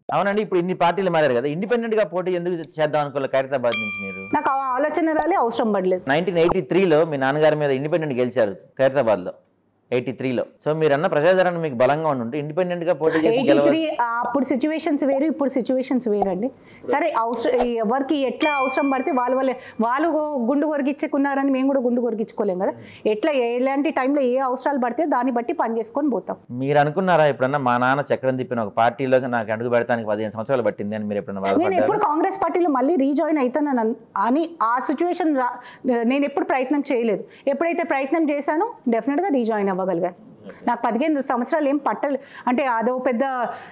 అవునండి ఇప్పుడు ఇన్ని పార్టీలు మారారు కదా ఇండిపెండెంట్ గా పోటీ ఎందుకు చేద్దాం అనుకోవాలి ఖైరతాబాద్ నుంచి మీరు నాకు ఆ ఆలోచన రాలే అవసరం పడలేదు నైన్టీన్ ఎయిటీ త్రీలో మీ నాన్నగారి మీద ఇండిపెండెంట్ గెలిచారు ఖైరతాబాద్లో ఎయిటీ త్రీలో సో మీరు అన్న ప్రజాదరణ మీకు బలంగా ఉండి ఇండిపెండెంట్ గా పోటీ చేసి ఎయిటీ గెలవ త్రీ అప్పుడు సిచ్యువేషన్స్ వేరు ఇప్పుడు సిచ్యువేషన్స్ వేరండి సరే అవసరం ఎవరికి ఎట్లా అవసరం పడితే వాళ్ళు వాళ్ళే వాళ్ళు గుండు కొరిగించుకున్నారని మేము కూడా గుండు కొరిగించుకోలేం కదా ఎట్లా ఎలాంటి టైంలో ఏ అవసరాలు పడితే దాన్ని బట్టి పని చేసుకొని పోతాం మీరు అనుకున్నారా ఎప్పుడన్నా మా నాన్న చక్రం తిప్పిన ఒక పార్టీలోకి నాకు అడుగు పెడతానికి పదిహేను సంవత్సరాలు పట్టింది అని మీరు ఎప్పుడన్నా నేను బాధపడ్డారా ఎప్పుడు కాంగ్రెస్ పార్టీలో మళ్ళీ రీజాయిన్ అవుతానని అన్- అని ఆ సిచ్యువేషన్ రా నేను ఎప్పుడు ప్రయత్నం చేయలేదు ఎప్పుడైతే ప్రయత్నం చేశానో డెఫినెట్గా రీజాయిన్ అవ్వగలిగాను నాకు పదిహేను సంవత్సరాలు ఏం పట్టలే అంటే అదో పెద్ద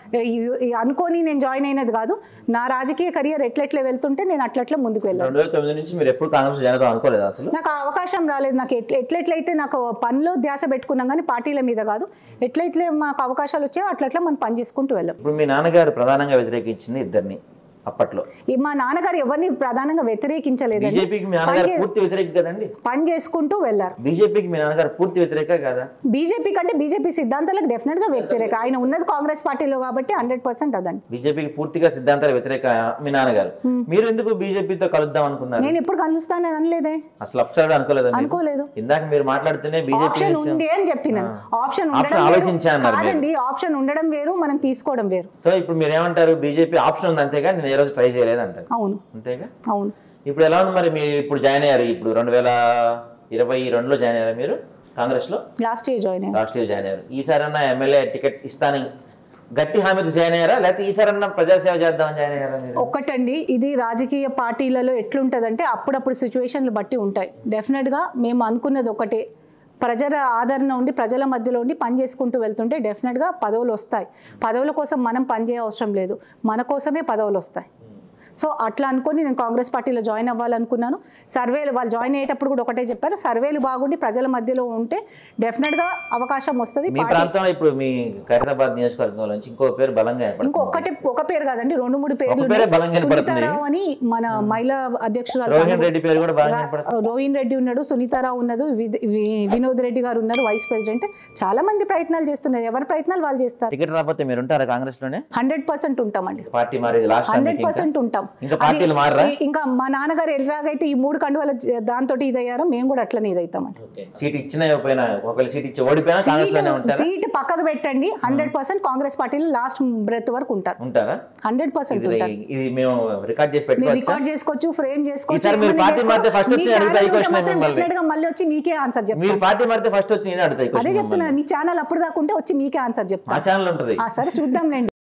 ఈ- ఈ అనుకోని నేను జాయిన్ అయినది కాదు నా రాజకీయ కెరియర్ ఎట్లెట్లా వెళ్తుంటే నేను అట్లట్లా ముందుకు వెళ్ళాను రెండు వేల తొమ్మిది నుంచి మీరు ఎప్పుడు కాంగ్రెస్ జాయిన్ అవుతాం అనుకోలేదు అసలు నాకు ఆ అవకాశం రాలేదు నాకు ఎట్ల ఎట్లెట్లయితే నాకు పనిలో ధ్యాస పెట్టుకున్నాం కానీ పార్టీల మీద కాదు ఎట్లయితే మాకు అవకాశాలు వచ్చాయో అట్లట్లా మనం పని చేసుకుంటూ వెళ్ళాం ఇప్పుడు మీ నాన్నగారు ప్రధానంగా వ్యతిరేకించింది ఇద్దరిని అప్పట్లో ఈ మా నాన్నగారు ఎవరిని ప్రధానంగా వ్యతిరేకించలేదండి బీజేపీకి మీ నాన్నగారు పూర్తి వ్యతిరేక కదండి పని చేసుకుంటూ వెళ్ళారు బీజేపీకి మీ నాన్నగారు పూర్తి వ్యతిరేక కదా బీజేపీ కంటే బీజేపీ సిద్ధాంతాలకు డెఫినెట్ గా వ్యతిరేక ఆయన ఉన్నది కాంగ్రెస్ పార్టీలో కాబట్టి హండ్రెడ్ పర్సెంట్ అదండి బీజేపీకి పూర్తిగా సిద్ధాంతాల వ్యతిరేక మీ నాన్నగారు మీరు ఎందుకు బీజేపీతో కలుద్దాం అనుకున్నారు నేను ఎప్పుడు కలుస్తానని అనలేదే అసలు అప్సైడ్ అనుకోలేదు అనుకోలేదు ఇందాక మీరు మాట్లాడుతూనే బీజేపీ ఆప్షన్ ఉంది అని చెప్పినాను ఆప్షన్ ఆప్షన్ ఉండడం ఆలోచించా వేరు. అన్నారు మీరు. కాదండి ఆప్షన్ ఉండడం వేరు మనం తీసుకోవడం వేరు సో ఇప్పుడు మీరు ఏమంటారు బీజేపీ ఆప్షన్ ఉంది అంతేగా నేను ఏ రోజు ట్రై చేయలేదు అంటారు అవును అంతేగా అవును ఇప్పుడు ఎలా ఉంది మరి మీరు ఇప్పుడు జాయిన్ అయ్యారు ఇప్పుడు రెండు వేల ఇరవై రెండులో జాయిన్ అయ్యారు మీరు కాంగ్రెస్ లో లాస్ట్ ఇయర్ జాయిన్ అయ్యాను లాస్ట్ ఇయర్ జాయిన్ అయ్యారు ఈసారన్నా ఎమ్మెల్యే టికెట్ ఇస్తాను గట్టి హామీతో జాయిన్ అయ్యారా లేకపోతే ఈసారన్నా ప్రజాసేవ చేద్దామని జాయిన్ అయ్యారా మీరు ఒక్కటండి ఇది రాజకీయ పార్టీలలో ఎట్లుంటుందంటే అప్పుడప్పుడు సిచ్యువేషన్లు బట్టి ఉంటాయి డెఫినెట్గా మేము అనుకున్నది ఒకటే ప్రజల ఆదరణ ఉండి ప్రజల మధ్యలో ఉండి పని చేసుకుంటూ వెళ్తుంటే డెఫినెట్గా పదవులు వస్తాయి పదవుల కోసం మనం పనిచేయ అవసరం లేదు మన కోసమే పదవులు వస్తాయి సో అట్లా అనుకొని నేను కాంగ్రెస్ పార్టీలో జాయిన్ అవ్వాలనుకున్నాను సర్వేలు వాళ్ళు జాయిన్ అయ్యేటప్పుడు కూడా ఒకటే చెప్పారు సర్వేలు బాగుండి ప్రజల మధ్యలో ఉంటే డెఫినెట్గా అవకాశం వస్తుంది మీ ప్రాంతంలో ఇప్పుడు మీ ఖైరతాబాద్ నియోజకవర్గంలో నుంచి ఇంకో పేరు బలంగా ఏర్పడుతుంది. ఇంకొకటి ఒక పేరు కాదండి రెండు మూడు పేర్లు ఒక పేరే ఉన్నాయి. బలంగా వినపడుతుంది. సునీతారావు అని మన మహిళా అధ్యక్షురాలు రోహిణ్ రెడ్డి పేరు కూడా బాగా ఏర్పడుతుంది రోహిన్ రెడ్డి ఉన్నాడు సునీతారావు ఉన్నది వి- వి- వినోద్ రెడ్డి గారు ఉన్నారు వైస్ ప్రెసిడెంట్ చాలా మంది ప్రయత్నాలు చేస్తున్నారు ఎవరి ప్రయత్నాలు వాళ్ళు చేస్తారు టికెట్ రాకపోతే మీరు ఉంటారా కాంగ్రెస్ లోనే హండ్రెడ్ పర్సెంట్ ఉంటామండి పార్టీ మారేది లాస్ట్ హండ్రెడ్ పర్సెంట్ ఉంటాం ఇంకా అది- పార్టీలు మారరా ఈ- ఇంకా మా నాన్నగారు ఎలాగైతే ఈ మూడు కండువల దాంతో ఇదయ్యారో మేము కూడా అట్లనే ఇదవుతామండి సీట్ ఇచ్చినా ఇవ్వకపోయినా ఒకవేళ సీట్ ఇచ్చి ఓడిపోయినా కాంగ్రెస్ లోనే ఉంటారా సీట్ పక్కకు పెట్టండి హండ్రెడ్ పర్సెంట్ కాంగ్రెస్ పార్టీలో లాస్ట్ బ్రెత్ వరకు ఉంటారు ఉంటారా హండ్రెడ్ పర్సెంట్ ఇది ఉంటారు ఇది మేము రికార్డ్ చేసి మీరు పెట్టుకోవచ్చా రికార్డ్ చేసుకోవచ్చు ఫ్రేమ్ చేసుకోవచ్చు ఈసారి మీరు ఏమన్నా పార్టీ చేసుకో- మారితే first మీ వచ్చి అడుగుతా ఈ ఛానల్ question మాత్రం మిమ్మల్ని. definite గా మళ్ళీ వచ్చి మీకే ఆన్సర్ చెప్తాను మీరు పార్టీ మారితే ఫస్ట్ వచ్చి నేను అడుగుతాయి అదే చెప్తున్నా మీ ఛానల్ అప్పుడు దాకా ఉంటే వచ్చి మీకే ఆన్సర్ మా చెప్తాను ఛానల్ ఉంటుంది ఆ, సరే చూద్దాంలేండి